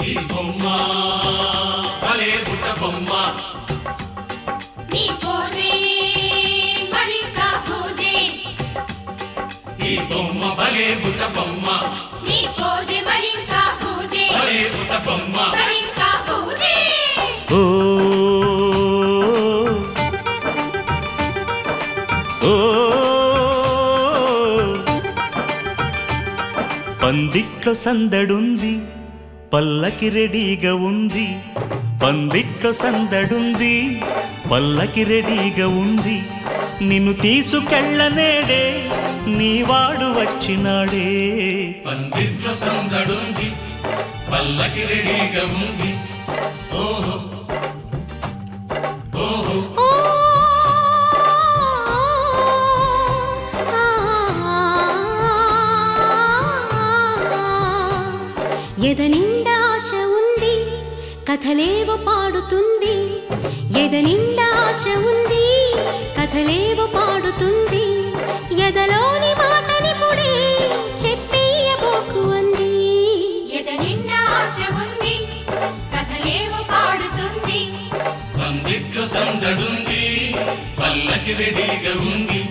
ఈ బొమ్మ భలే బుట్ట బొమ్మ నీ పోజే మరింకా పూజే ఈ బొమ్మ భలే బుట్ట బొమ్మ నీ పోజే మరింకా పూజే భలే బుట్ట బొమ్మ మరింకా పూజే ఓ ఓ పందిట్లో సందడుంది పల్లకి రెడీగా ఉంది పందిట్లో సందడుంది పల్లకి రెడీగా ఉంది నిన్ను తీసుకెళ్ళనేడే నీవాడు వచ్చినాడే పందిట్లో సందడుంది పల్లకి రెడీగా ఉంది ఓహో ఓహో ఎద నిండా ఆశ ఉంది కథలేవో పాడుతుంది ఎద నిండా ఆశ ఉంది కథలేవో పాడుతుంది ఎదలోని మాటని పుడే చెప్పేయబోకు అంది ఎద నిండా ఆశ ఉంది కథలేవో పాడుతుంది పందిట్లో సందడుంది పల్లకి రెడీగా ఉంది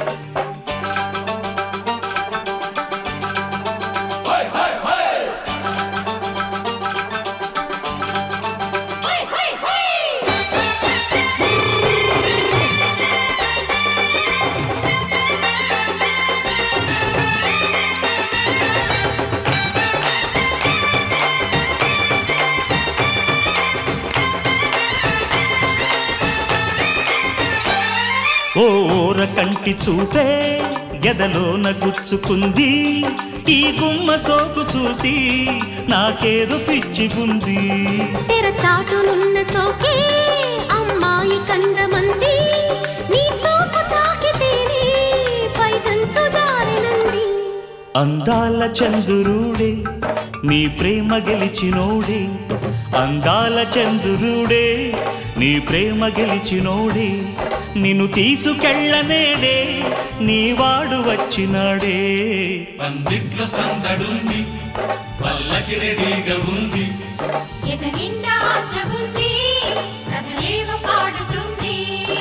ఓర కంటి చూపే ఎదలోన గుచ్చుకుంది ఈ గుమ్మ సోకు చూసి నాకేదో పిచ్చిగుంది తెర చాటునున్న సోకే అమ్మాయి కందమంది నీ చూపు తాకితేనే పైటంచు జారినంది అందాల చంద్రుడే నీ ప్రేమ గెలిచినోడే అందాల చంద్రుడే నీ ప్రేమ గెలిచినోడే నిన్ను తీసుకెళ్ళనేడే నీ వాడు వచ్చినాడే పందిట్లో సందడుంది పల్లకి రెడీగా ఉంది ఎద నిండా ఆశ ఉంది కథలేవో పాడుతుంది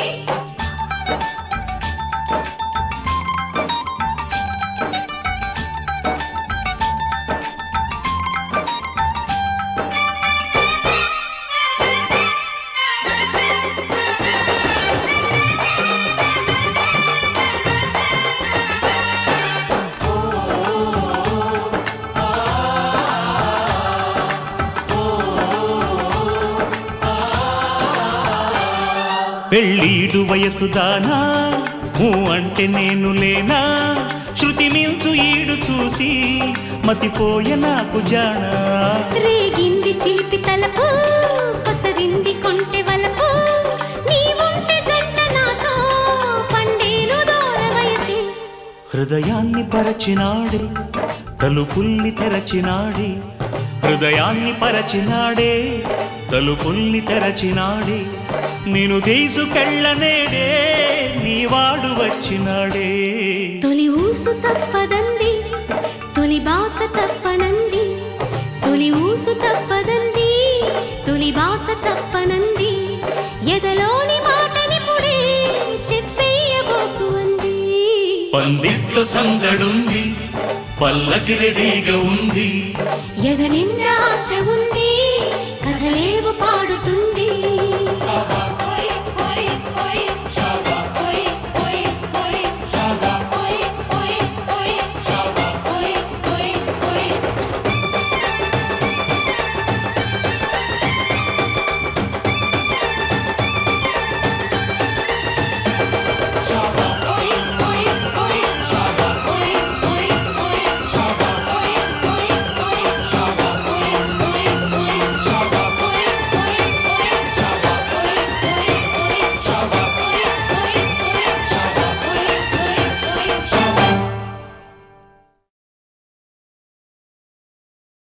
పెళ్ళీడు వయసుదానా ఊ అంటే నేను లేనా శృతి మించు ఈడు చూసి మతిపోయే నాకు జానా రేగింది చిలిపి తలపు పసరింది కొంటె వలపు నీవుంటే జంట నాతో పండేను దూర వయసే హృదయాన్ని పరచినాడే తలుపుల్ని తెరచినాడే హృదయాన్ని పరచినాడే తలుపుల్ని తెరచినాడే నేను తీసుకెళ్ళనేడే నీవాడు వచ్చినాడే తొలి ఊసు తప్పదంది తొలి బాస తప్పనంది తొలి ఊసు తప్పదంది తొలి బాస తప్పనంది ఎదలోని మాటని పుడే చెప్పేయబోకు అంది పందిట్లో సందడుంది పల్లకి రెడీగా ఉంది ఎద నిండా ఆశ ఉంది కథలేవు పాడుతుంది